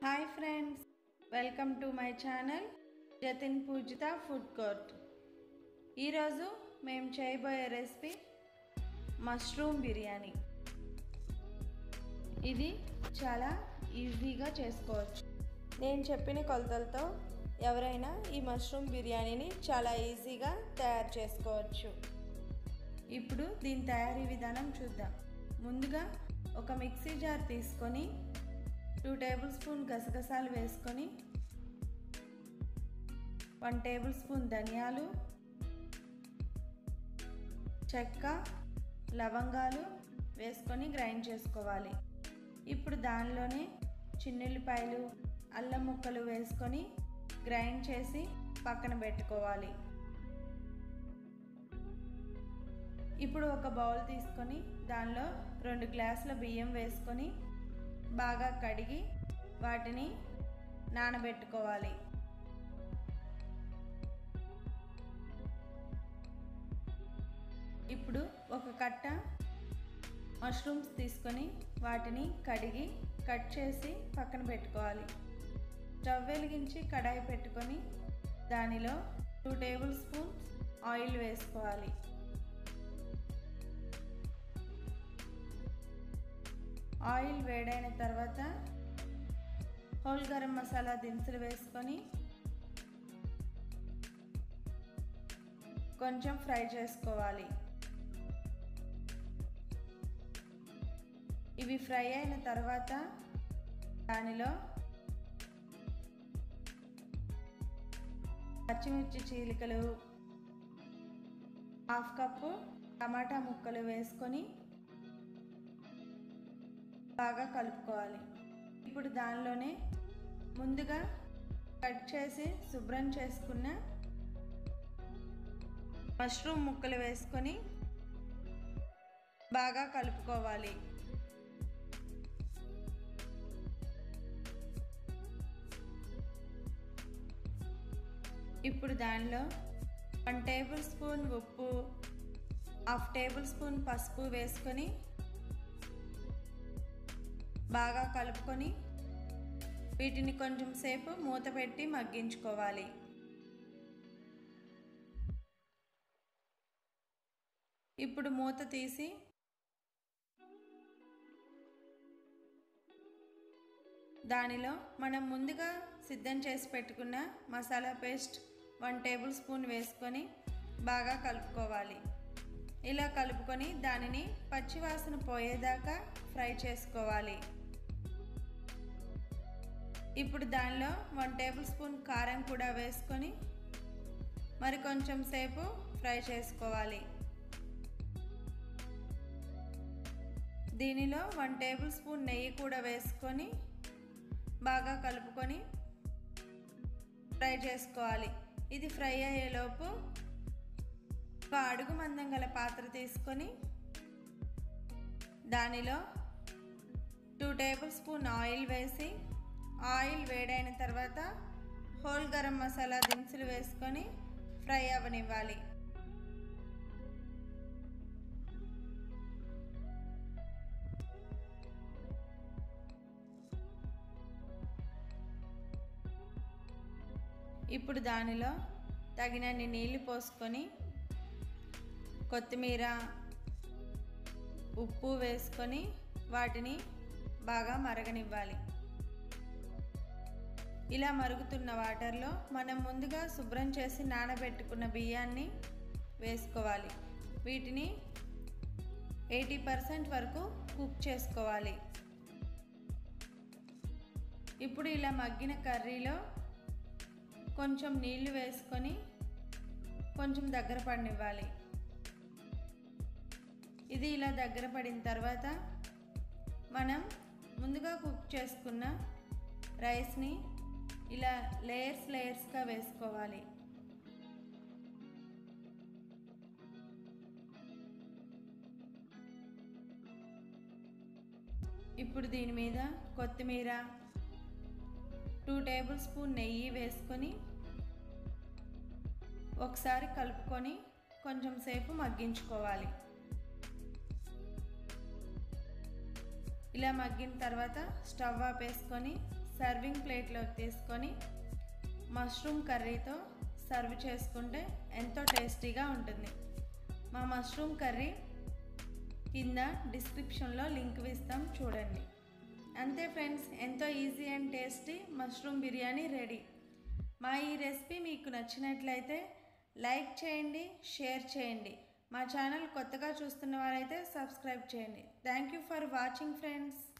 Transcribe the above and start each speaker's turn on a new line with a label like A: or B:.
A: hi friends welcome to my channel Jatin Poojitha food court ఈరోజు మేము చేయబోయే రెసిపీ మష్రూమ్ బిర్యానీ ఇది చాలా ఈజీగా చేసుకోవచ్చు నేను చెప్పిన కొలతలతో ఎవరైనా ఈ మష్రూమ్ బిర్యానీని చాలా ఈజీగా తయారు చేసుకోవచ్చు ఇప్పుడు దీని తయారీ విధానం చూద్దాం ముందుగా ఒక మిక్సీ జార్ తీసుకొని టూ టేబుల్ స్పూన్ గసగసాలు వేసుకొని వన్ టేబుల్ స్పూన్ ధనియాలు చెక్క లవంగాలు వేసుకొని గ్రైండ్ చేసుకోవాలి ఇప్పుడు దానిలోనే చిన్నుల్లిపాయలు అల్లం ముక్కలు వేసుకొని గ్రైండ్ చేసి పక్కన పెట్టుకోవాలి ఇప్పుడు ఒక బౌల్ తీసుకొని దానిలో రెండు గ్లాసుల బియ్యం వేసుకొని బాగా కడిగి వాటిని నానబెట్టుకోవాలి ఇప్పుడు ఒక కట్ట మష్రూమ్స్ తీసుకొని వాటిని కడిగి కట్ చేసి పక్కన పెట్టుకోవాలి స్టవ్ వెలిగించి కడాయి పెట్టుకొని దానిలో టూ టేబుల్ స్పూన్స్ ఆయిల్ వేసుకోవాలి ఆయిల్ వేడైన తర్వాత హోల్ గరం మసాలా దినుసులు వేసుకొని కొంచెం ఫ్రై చేసుకోవాలి ఇవి ఫ్రై అయిన తర్వాత దానిలో పచ్చిమిర్చి చీలికలు హాఫ్ కప్పు టమాటా ముక్కలు వేసుకొని బాగా కలుపుకోవాలి ఇప్పుడు దానిలోనే ముందుగా కట్ చేసి శుభ్రం చేసుకున్న మష్రూమ్ ముక్కలు వేసుకొని బాగా కలుపుకోవాలి ఇప్పుడు దానిలో వన్ టేబుల్ స్పూన్ ఉప్పు హాఫ్ టేబుల్ స్పూన్ పసుపు వేసుకొని బాగా కలుపుకొని వీటిని కొంచెం సేపు మూత పెట్టి మగ్గించుకోవాలి ఇప్పుడు మూత తీసి దానిలో మనం ముందుగా సిద్ధం చేసి పెట్టుకున్న masala paste one tablespoon వేసుకొని బాగా కలుపుకోవాలి ఇలా కలుపుకొని దానిని పచ్చివాసన పోయేదాకా ఫ్రై చేసుకోవాలి ఇప్పుడు దానిలో వన్ టేబుల్ స్పూన్ కారం కూడా వేసుకొని మరి కొంచెం సేపు ఫ్రై చేసుకోవాలి దీనిలో వన్ టేబుల్ స్పూన్ నెయ్యి కూడా వేసుకొని బాగా కలుపుకొని ఫ్రై చేసుకోవాలి ఇది ఫ్రై అయ్యేలోపు ఒక అడుగు మందం గల పాత్ర తీసుకొని దానిలో టూ టేబుల్ స్పూన్ ఆయిల్ వేసి ఆయిల్ వేడైన తర్వాత హోల్ గరం మసాలా దినుసులు వేసుకొని ఫ్రై అవ్వనివ్వాలి ఇప్పుడు దానిలో తగినన్ని నీళ్లు పోసుకొని కొత్తిమీర ఉప్పు వేసుకొని వాటిని బాగా మరగనివ్వాలి ఇలా మరుగుతున్న వాటర్లో మనం ముందుగా శుభ్రం చేసి నానబెట్టుకున్న బియ్యాన్ని వేసుకోవాలి వీటిని ఎయిటీ పర్సెంట్ వరకు కుక్ చేసుకోవాలి ఇప్పుడు ఇలా మగ్గిన కర్రీలో కొంచెం నీళ్లు వేసుకొని కొంచెం దగ్గర పడినివ్వాలి ఇది ఇలా దగ్గర పడిన తర్వాత మనం ముందుగా కుక్ చేసుకున్న రైస్ని ఇలా లేయర్స్ లేయర్స్గా వేసుకోవాలి ఇప్పుడు దీని మీద కొత్తిమీర టూ టేబుల్ స్పూన్ నెయ్యి వేసుకొని ఒకసారి కలుపుకొని కొంచెం సేపు మగ్గించుకోవాలి ఇలా మగ్గిన తర్వాత స్టవ్ ఆపేసుకొని సర్వింగ్ ప్లేట్లోకి తీసుకొని మష్రూమ్ కర్రీతో సర్వ్ చేసుకుంటే ఎంతో టేస్టీగా ఉంటుంది మా మష్రూమ్ కర్రీ కింద డిస్క్రిప్షన్లో లింక్ ఇస్తాం చూడండి అంతే ఫ్రెండ్స్ ఎంతో easy and tasty mushroom biryani ready మా ఈ రెసిపీ మీకు నచ్చినట్లయితే లైక్ చేయండి షేర్ చేయండి మా ఛానల్ కొత్తగా చూస్తున్న వారైతే సబ్స్క్రైబ్ చేయండి thank you for watching friends